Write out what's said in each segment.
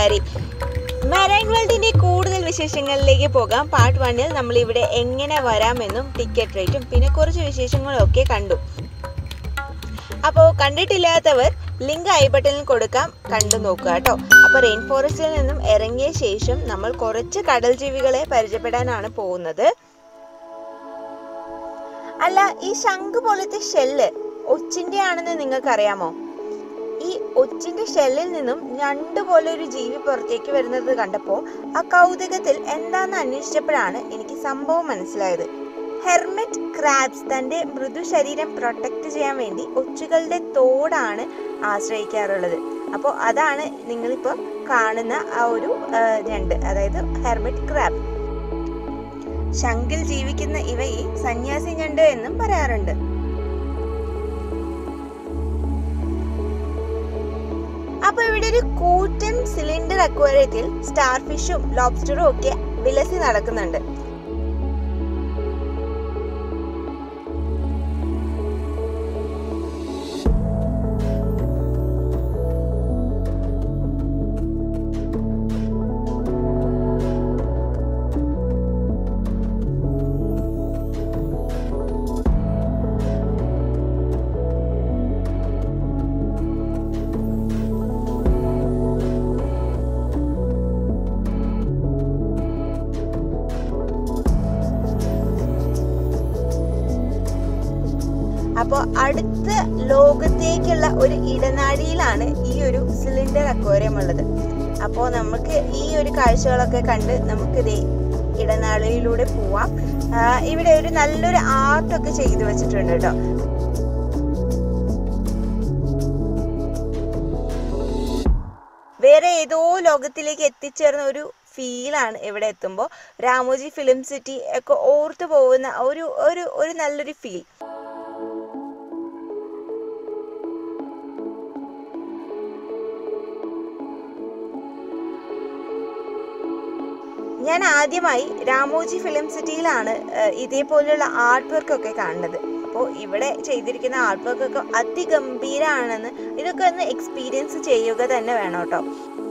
കൂട്ടുകാരി മറൈൻ വേൾഡിന്റെ കൂടുതൽ വിശേഷങ്ങളിലേക്ക് പോകാം പാർട്ട് വണ്ണിൽ നമ്മൾ ഇവിടെ എങ്ങനെ വരാമെന്നും ടിക്കറ്റ് റേറ്റും പിന്നെ കുറച്ച് വിശേഷങ്ങളും ഒക്കെ കണ്ടു അപ്പോൾ കണ്ടിട്ടില്ലാത്തവർ ലിങ്ക് ഐ ബട്ടണിൽ കൊടുക്കാം കണ്ടു നോക്കുക കേട്ടോ അപ്പോൾ റെയിൻ ഫോറസ്റ്റിൽ നിന്നും ഇറങ്ങിയ ശേഷം നമ്മൾ കുറച്ച് കടൽ ജീവികളെ പരിചയപ്പെടാനാണ് പോകുന്നത് അല്ല ഈ ശംഖ് പോലത്തെ ഷെല്ല് ഒച്ചിന്റെ ആണെന്ന് നിങ്ങൾക്ക് അറിയാമോ ഈ ഒച്ചിന്റെ ഷെല്ലിൽ നിന്നും ഞണ്ട് പോലെ ഒരു ജീവി പുറത്തേക്ക് വരുന്നത് കണ്ടപ്പോൾ ആ കൗതുകത്തിൽ എന്താന്ന് അന്വേഷിച്ചപ്പോഴാണ് എനിക്ക് സംഭവം മനസ്സിലായത് ഹെർമെറ്റ് ക്രാബ്സ് തന്റെ മൃദു ശരീരം പ്രൊട്ടക്ട് ചെയ്യാൻ വേണ്ടി ഒച്ചുകളുടെ തോടാണ് ആശ്രയിക്കാറുള്ളത് അപ്പോൾ അതാണ് നിങ്ങളിപ്പോൾ കാണുന്ന ആ ഒരു ആ, ഞണ്ട് അതായത് ഹെർമെറ്റ് ക്രാബ് ശംഖിൽ ജീവിക്കുന്ന ഇവയെ സന്യാസി ഞണ്ട് എന്നും പറയാറുണ്ട് അപ്പൊ ഇവിടെ ഒരു കൂറ്റൻ സിലിണ്ടർ അക്വേറിയത്തിൽ സ്റ്റാർ ഫിഷും ലോബ്സ്റ്ററും ഒക്കെ വിലസി നടക്കുന്നുണ്ട് അപ്പോൾ അടുത്ത ലോകത്തേക്കുള്ള ഒരു ഇടനാഴിയിലാണ് ഈ ഒരു സിലിണ്ടർ അക്വേറിയം ഉള്ളത് അപ്പോൾ നമുക്ക് ഈ ഒരു കാഴ്ചകളൊക്കെ കണ്ട് നമുക്ക് ദേ ഇടനാഴിയിലൂടെ പോവാം ആ, ഇവിടെ ഒരു നല്ലൊരു ആർട്ടൊക്കെ ചെയ്തു വെച്ചിട്ടുണ്ട് കേട്ടോ വേറെ ഏതോ ലോകത്തിലേക്ക് എത്തിച്ചേർന്ന ഒരു ഫീലാണ് ഇവിടെ എത്തുമ്പോൾ രാമോജി ഫിലിം സിറ്റി ഒക്കെ ഓർത്തു പോകുന്ന ഒരു ഒരു ഒരു നല്ലൊരു ഫീൽ ഞാൻ ആദ്യമായി രാമോജി ഫിലിം സിറ്റിയിലാണ് ഏഹ്, ഇതേപോലെയുള്ള ആർട്ട് വർക്ക് ഒക്കെ കാണുന്നത് അപ്പോൾ ഇവിടെ ചെയ്തിരിക്കുന്ന ആർട്ട് വർക്ക് ഒക്കെ അതിഗംഭീരമാണെന്ന് ഇതൊക്കെ ഒന്ന് എക്സ്പീരിയൻസ് ചെയ്യുക തന്നെ വേണം കേട്ടോ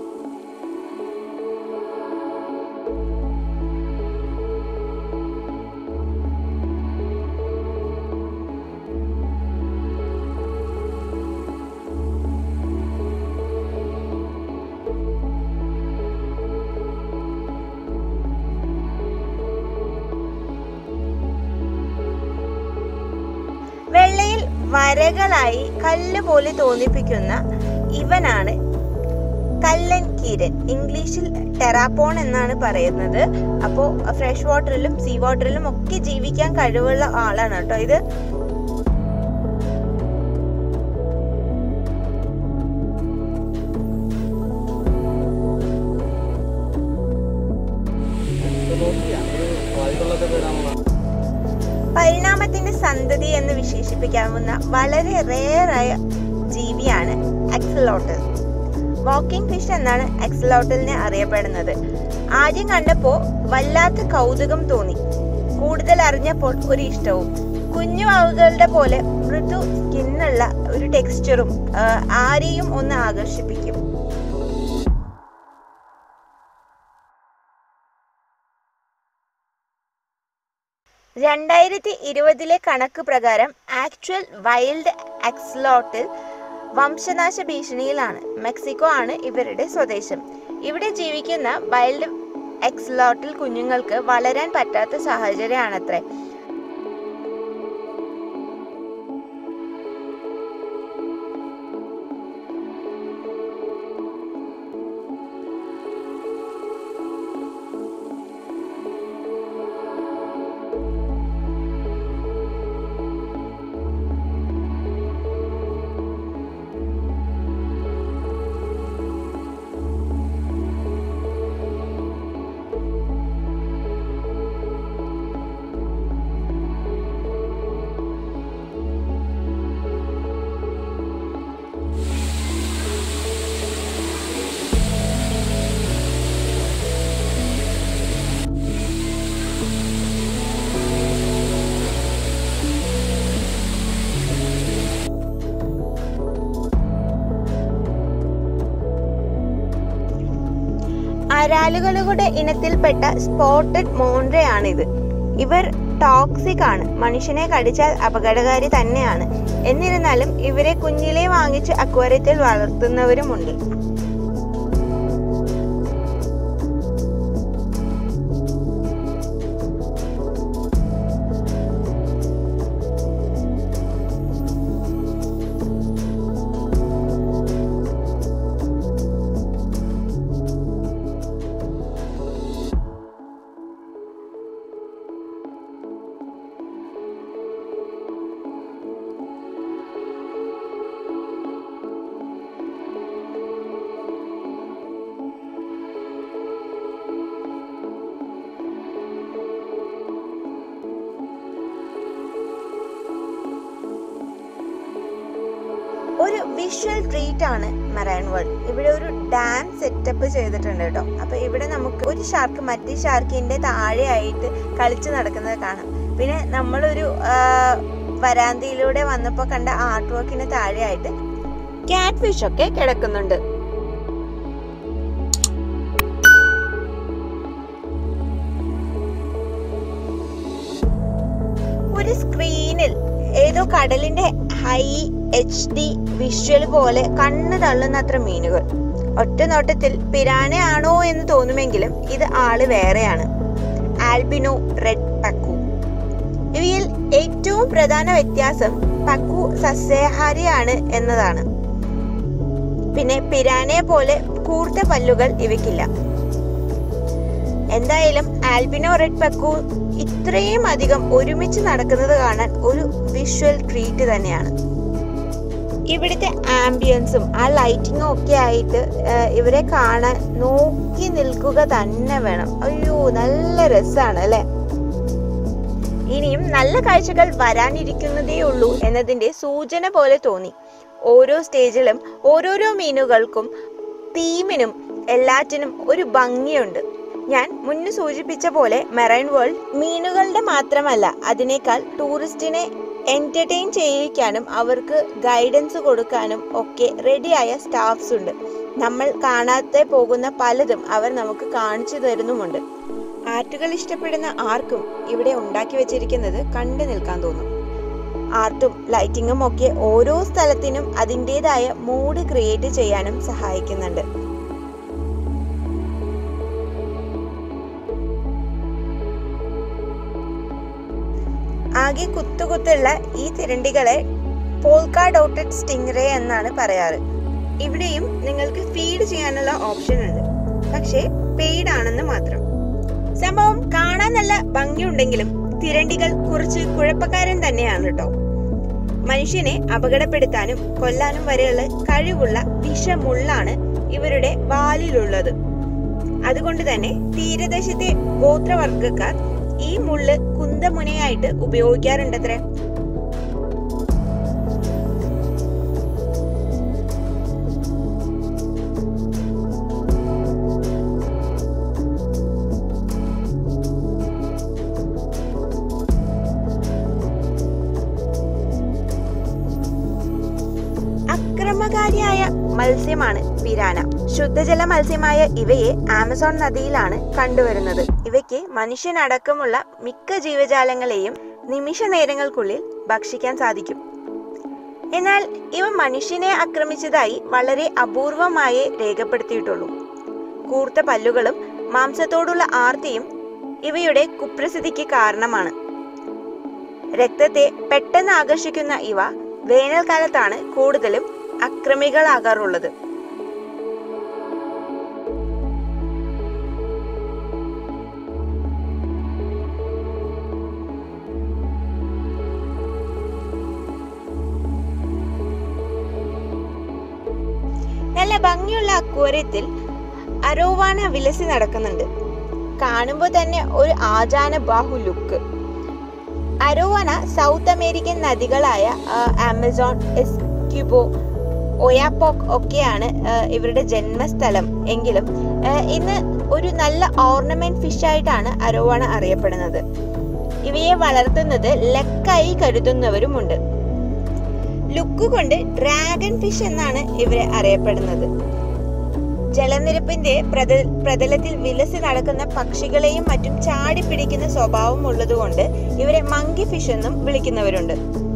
വെള്ളയിൽ വരകളായി കല്ല് പോലെ തോന്നിപ്പിക്കുന്ന ഇവനാണ് കല്ലൻ കീരൻ ഇംഗ്ലീഷിൽ ടെറാപ്പോൺ എന്നാണ് പറയുന്നത് അപ്പോൾ ഫ്രഷ് വാട്ടറിലും സീ വാട്ടറിലും ഒക്കെ ജീവിക്കാൻ കഴിവുള്ള ആളാണ് കേട്ടോ ഇത് പരിണാമത്തിന്റെ സന്തതി എന്ന് വിശേഷിപ്പിക്കാവുന്ന വളരെ റെയറായ ജീവിയാണ് അക്സലോട്ടൽ വാക്കിംഗ് ഫിഷ് എന്നാണ് അക്സലോട്ടലിനെ അറിയപ്പെടുന്നത് ആദ്യം കണ്ടപ്പോൾ വല്ലാത്ത കൗതുകം തോന്നി കൂടുതൽ അറിഞ്ഞപ്പോൾ ഒരു ഇഷ്ടവും കുഞ്ഞു അവകളുടെ പോലെ മൃദു സ്കിന്നുള്ള ഒരു ടെക്സ്ചറും ആരെയും ഒന്ന് ആകർഷിപ്പിക്കും രണ്ടായിരത്തി ഇരുപതിലെ കണക്ക് പ്രകാരം ആക്ച്വൽ വൈൽഡ് അക്സ്ലോട്ടിൽ വംശനാശ ഭീഷണിയിലാണ് മെക്സിക്കോ ആണ് ഇവരുടെ സ്വദേശം ഇവിടെ ജീവിക്കുന്ന വൈൽഡ് എക്സ്ലോട്ടിൽ കുഞ്ഞുങ്ങൾക്ക് വളരാൻ പറ്റാത്ത സാഹചര്യമാണത്രേ വരാലുകളുടെ ഇനത്തിൽപ്പെട്ട സ്പോട്ടഡ് മോൺറയാണിത് ഇവർ ടോക്സിക് ആണ് മനുഷ്യനെ കടിച്ചാൽ അപകടകാരി തന്നെയാണ് എന്നിരുന്നാലും ഇവരെ കുഞ്ഞിലെ വാങ്ങിച്ച് അക്വാറിയത്തിൽ വളർത്തുന്നവരുമുണ്ട് ഒരു വിഷ്വൽ ട്രീറ്റ് ആണ് മറൈൻ വേൾഡ് ഇവിടെ ഒരു ഡാം സെറ്റപ്പ് ചെയ്തിട്ടുണ്ട് കേട്ടോ അപ്പൊ ഇവിടെ നമുക്ക് ഒരു ഷാർക്ക് മറ്റേ ഷാർക്കിന്റെ താഴെയായിട്ട് കളിച്ചു നടക്കുന്നത് കാണാം പിന്നെ നമ്മളൊരു ആ, വരാന്തയിലൂടെ വന്നപ്പോൾ കണ്ട ആർട്ട് വർക്കിന് താഴെയായിട്ട് ക്യാറ്റ് ഫിഷ് ഒക്കെ കിടക്കുന്നുണ്ട് ഒരു സ്ക്രീനിൽ ഏതോ കടലിന്റെ ഹൈ എച്ച് ഡി വിഷ്വൽ പോലെ കണ്ണ് തള്ളുന്നത്ര മീനുകൾ ഒറ്റ നോട്ടത്തിൽ പിരാനയാണോ എന്ന് തോന്നുമെങ്കിലും ഇത് ആള് വേറെയാണ് ആൽബിനോ റെഡ് പക്കു ഇവയിൽ ഏറ്റവും പ്രധാന വ്യത്യാസം പക്കു സസ്യാഹാരിയാണ് എന്നതാണ് പിന്നെ പിരാനയെ പോലെ കൂർത്ത പല്ലുകൾ ഇവയ്ക്കില്ല എന്തായാലും ആൽബിനോ റെഡ് പക്കു ഇത്രയും അധികം ഒരുമിച്ച് നടക്കുന്നത് കാണാൻ ഒരു വിഷ്വൽ ട്രീറ്റ് തന്നെയാണ് ഇവിടുത്തെ ആംബിയൻസും ആ ലൈറ്റിങ്ങും ഒക്കെ ആയിട്ട് ആ, ഇവരെ കാണാൻ നോക്കി നിൽക്കുക തന്നെ വേണം അയ്യോ നല്ല രസമാണ് അല്ലെ ഇനിയും നല്ല കാഴ്ചകൾ വരാനിരിക്കുന്നതേ ഉള്ളൂ എന്നതിന്റെ സൂചന പോലെ തോന്നി ഓരോ സ്റ്റേജിലും ഓരോരോ മീനുകൾക്കും തീമിനും എല്ലാറ്റിനും ഒരു ഭംഗിയുണ്ട് ഞാൻ മുന്നേ സൂചിപ്പിച്ച പോലെ മെറൈൻ വേൾഡ് മീനുകളുടെ മാത്രമല്ല അതിനേക്കാൾ ടൂറിസ്റ്റിനെ എന്റർടൈൻ ചെയ്യിക്കാനും അവർക്ക് ഗൈഡൻസ് കൊടുക്കാനും ഒക്കെ റെഡിയായ സ്റ്റാഫ്സ് ഉണ്ട് നമ്മൾ കാണാതെ പോകുന്ന പലതും അവർ നമുക്ക് കാണിച്ചു തരുന്നുമുണ്ട് ആർട്ടുകൾ ഇഷ്ടപ്പെടുന്ന ആർക്കും ഇവിടെ ഉണ്ടാക്കി വെച്ചിരിക്കുന്നത് കണ്ടു നിൽക്കാൻ തോന്നും ആർട്ടും ലൈറ്റിങ്ങും ഒക്കെ ഓരോ സ്ഥലത്തിനും അതിൻ്റെതായ മൂഡ് ക്രിയേറ്റ് ചെയ്യാനും സഹായിക്കുന്നുണ്ട് ആകെ കുത്തുകുത്തുള്ള ഈ തിരണ്ടികളെ പോൾക്കാ ഡോട്ടഡ് സ്റ്റിംഗ്റേ എന്നാണ് പറയാറ് ഇവിടെയും നിങ്ങൾക്ക് ഫീഡ് ചെയ്യാനുള്ള ഓപ്ഷൻ ഉണ്ട് പക്ഷേ പെയ്ഡ് ആണെന്ന് മാത്രം സംഭവം കാണാൻ നല്ല ഭംഗിയുണ്ടെങ്കിലും തിരണ്ടികൾ കുറച്ച് കുഴപ്പക്കാരൻ തന്നെയാണ് കേട്ടോ മനുഷ്യനെ അപകടപ്പെടുത്താനും കൊല്ലാനും വരെയുള്ള കഴിവുള്ള വിഷമുള്ളാണ് ഇവരുടെ വാലിലുള്ളത് അതുകൊണ്ട് തന്നെ തീരദേശത്തെ ഗോത്രവർഗക്കാർ ഈ മുള്ള് കുന്തമുനയായിട്ട് ഉപയോഗിക്കാറുണ്ടത്രേ അക്രമകാരിയായ മത്സ്യമാണ് പിരാന ശുദ്ധജല മത്സ്യമായ ഇവയെ ആമസോൺ നദിയിലാണ് കണ്ടുവരുന്നത് ഇവയ്ക്ക് മനുഷ്യനടക്കമുള്ള മിക്ക ജീവജാലങ്ങളെയും നിമിഷ നേരങ്ങൾക്കുള്ളിൽ ഭക്ഷിക്കാൻ സാധിക്കും എന്നാൽ ഇവ മനുഷ്യനെ ആക്രമിച്ചതായി വളരെ അപൂർവമായേ രേഖപ്പെടുത്തിയിട്ടുള്ളൂ കൂർത്ത പല്ലുകളും മാംസത്തോടുള്ള ആർത്തിയും ഇവയുടെ കുപ്രസിദ്ധിക്ക് കാരണമാണ് രക്തത്തെ പെട്ടെന്ന് ആകർഷിക്കുന്ന ഇവ വേനൽക്കാലത്താണ് കൂടുതലും അക്രമികളാകാറുള്ളത് നല്ല ഭംഗിയുള്ള അക്വേറിയത്തിൽ അരോവാന വിലസി നടക്കുന്നുണ്ട് കാണുമ്പോൾ തന്നെ ഒരു ആചാന ബാഹു ലുക്ക് അരോവന സൗത്ത് അമേരിക്കൻ നദികളായ ആ, ആമസോൺ എസ്ക്യുബോ ഒയാപോക് ഒക്കെയാണ് ആ, ഇവരുടെ ജന്മസ്ഥലം എങ്കിലും ആ, ഇന്ന് ഒരു നല്ല ഓർണമെന്റ് ഫിഷ് ആയിട്ടാണ് അരോവണ അറിയപ്പെടുന്നത് ഇവയെ വളർത്തുന്നത് ലക്കായി കരുതുന്നവരുമുണ്ട് ലുക്ക് കൊണ്ട് ഡ്രാഗൺ ഫിഷ് എന്നാണ് ഇവരെ അറിയപ്പെടുന്നത് ജലനിരപ്പിന്റെ പ്രത പ്രതലത്തിൽ വിലസി നടക്കുന്ന പക്ഷികളെയും മറ്റും ചാടി പിടിക്കുന്ന സ്വഭാവം ഉള്ളതുകൊണ്ട് ഇവരെ മങ്കി ഫിഷ് എന്നും വിളിക്കുന്നവരുണ്ട്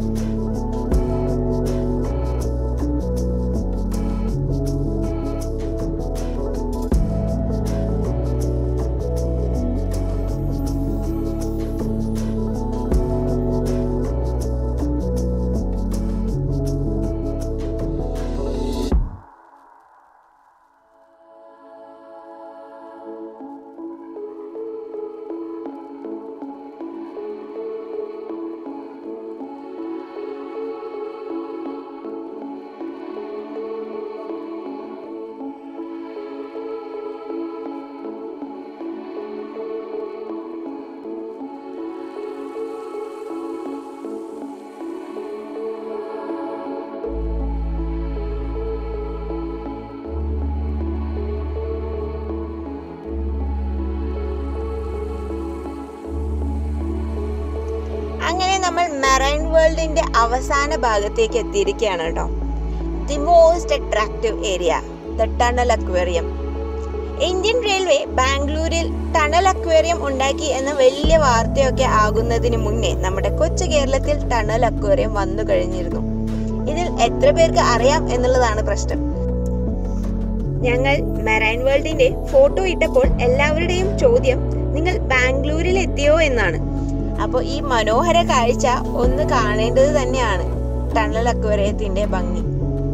അങ്ങനെ നമ്മൾ മെറൈൻ വേൾഡിന്റെ അവസാന ഭാഗത്തേക്ക് എത്തിയിരിക്കുകയാണ് കേട്ടോ the most attractive area the tunnel aquarium Indian railway ബാംഗ്ലൂരിൽ ടണൽ അക്വേറിയം ഉണ്ടാക്കി എന്ന വലിയ വാർത്തയൊക്കെ ആകുന്നതിന് മുന്നേ നമ്മുടെ കൊച്ചു കേരളത്തിൽ ടണൽ അക്വേറിയം വന്നു കഴിഞ്ഞിരുന്നു ഇതിൽ എത്ര പേർക്ക് അറിയാം എന്നുള്ളതാണ് പ്രശ്നം ഞങ്ങൾ മെറൈൻ വേൾഡിന്റെ ഫോട്ടോ ഇട്ടപ്പോൾ എല്ലാവരുടെയും ചോദ്യം നിങ്ങൾ ബാംഗ്ലൂരിൽ എത്തിയോ എന്നാണ് അപ്പോൾ ഈ മനോഹര കാഴ്ച ഒന്ന് കാണേണ്ടത് തന്നെയാണ് ടണൽ അക്വേറിയത്തിന്റെ ഭംഗി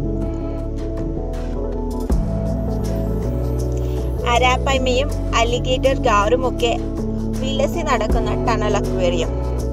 അരാപ്പയ്മയും അലിഗേറ്റർ ഗാറും ഒക്കെ വിലസി നടക്കുന്ന ടണൽ അക്വേറിയം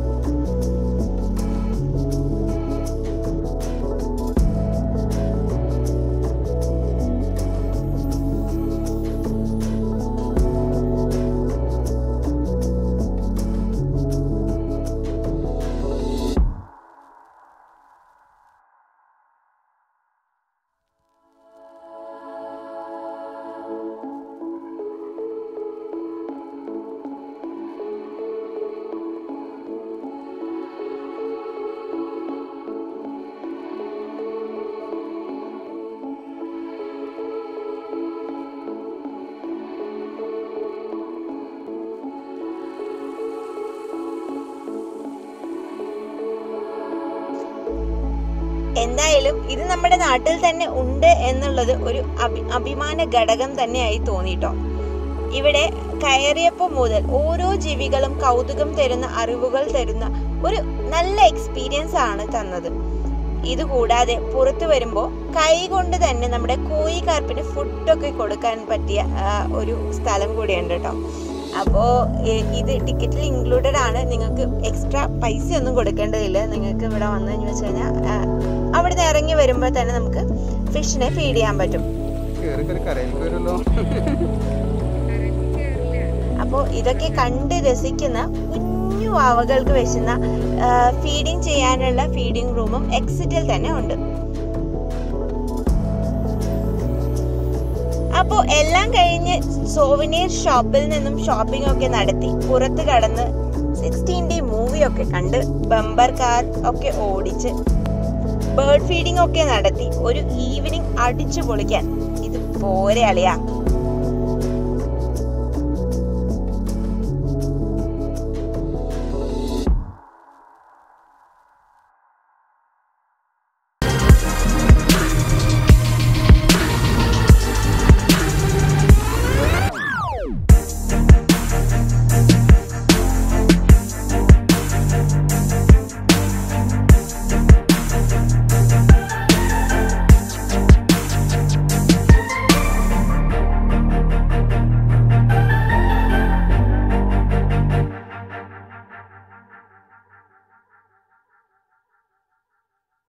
എന്തായാലും ഇത് നമ്മുടെ നാട്ടിൽ തന്നെ ഉണ്ട് എന്നുള്ളത് ഒരു അഭി അഭിമാന ഘടകം തന്നെയായി തോന്നിട്ടോ ഇവിടെ കയറിയപ്പോൾ മുതൽ ഓരോ ജീവികളും കൗതുകം തരുന്ന അറിവുകൾ തരുന്ന ഒരു നല്ല എക്സ്പീരിയൻസ് ആണ് തന്നത് ഇതുകൂടാതെ പുറത്തു വരുമ്പോൾ കൈ കൊണ്ട് തന്നെ നമ്മുടെ കോഴി കാർപ്പിന് ഫുഡൊക്കെ കൊടുക്കാൻ പറ്റിയ ആ, ഒരു സ്ഥലം കൂടിയുണ്ട് കേട്ടോ അപ്പോൾ ഇത് ടിക്കറ്റിൽ ഇൻക്ലൂഡഡ് ആണ് നിങ്ങൾക്ക് എക്സ്ട്രാ പൈസ ഒന്നും കൊടുക്കേണ്ടതില്ല നിങ്ങൾക്ക് ഇവിടെ വന്നു വെച്ച് കഴിഞ്ഞാൽ അവിടുന്ന് ഇറങ്ങി വരുമ്പോൾ തന്നെ നമുക്ക് ഫിഷിനെ ഫീഡ് ചെയ്യാൻ പറ്റും കേറി കേറി കരയിലേക്ക് വരുമല്ലോ അപ്പോൾ ഇതൊക്കെ കണ്ട് രസിക്കുന്ന കുഞ്ഞു വാവകൾക്ക് വെച്ചുന്ന ഫീഡിങ് ചെയ്യാനുള്ള ഫീഡിംഗ് റൂമും എക്സിറ്റിൽ തന്നെ ഉണ്ട് അപ്പോൾ എല്ലാം കഴിഞ്ഞ് സോവനീർ ഷോപ്പിൽ നിന്നും ഷോപ്പിംഗ് ഒക്കെ നടത്തി പുറത്ത് കടന്ന് സിക്സ്റ്റീൻ ഡി മൂവി ഒക്കെ കണ്ട് ബമ്പർ കാർ ഒക്കെ ഓടിച്ച് ബേർഡ് ഫീഡിംഗ് ഒക്കെ നടത്തി ഒരു ഈവനിങ് അടിച്ചു പൊളിക്കാൻ ഇത് പോരെ അളിയാ